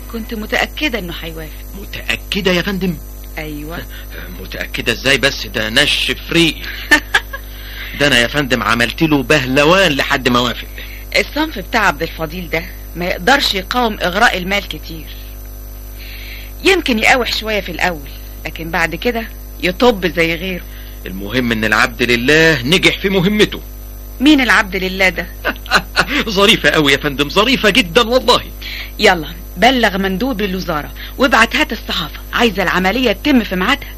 كنت متأكدة انه هيوافق متأكدة يا فندم ايوه متأكدة ازاي بس ده نش فريق ده انا يا فندم عملت له بهلوان لحد ما وافق الصنف بتاع عبد الفضيل ده ما يقدرش يقاوم اغراء المال كتير يمكن يقاوح شوية في الاول لكن بعد كده يطب زي غيره المهم ان العبد لله نجح في مهمته مين العبد لله ده ظريفة قوي يا فندم ظريفة جدا والله يلا بلغ مندوب الوزارة وابعت هات الصحافة عايزة العملية تتم في ميعادها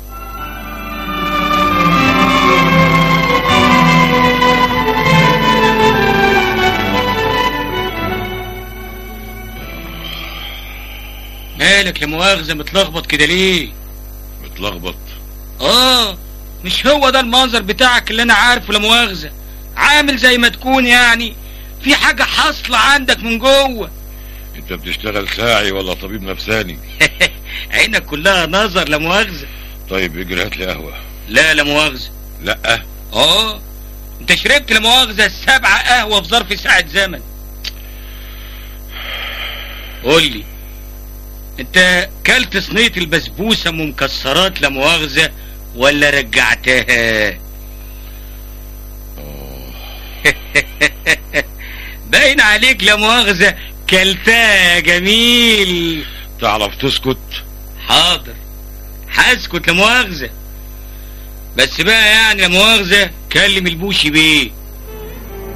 مالك لا مؤاخذة متلخبط كده ليه متلخبط اه مش هو ده المنظر بتاعك اللي انا عارفه لا مؤاخذة عامل زي ما تكون يعني في حاجة حاصلة عندك من جوه انت بتشتغل ساعي ولا طبيب نفساني عينك كلها نظر لا مؤاخذة طيب اجري هات لي قهوة لا لا مؤاخذة لا اه انت شربت لا مؤاخذة سبعة قهوة في ظرف ساعة زمن قول لي انت كلت صينية البسبوسة ام مكسرات لا مؤاخذة ولا رجعتها باين عليك لا مؤاخذة كلتها يا جميل تعرف تسكت حاضر هسكت لا مؤاخذة بس بقى يعني لا مؤاخذة كلم البوشي بيه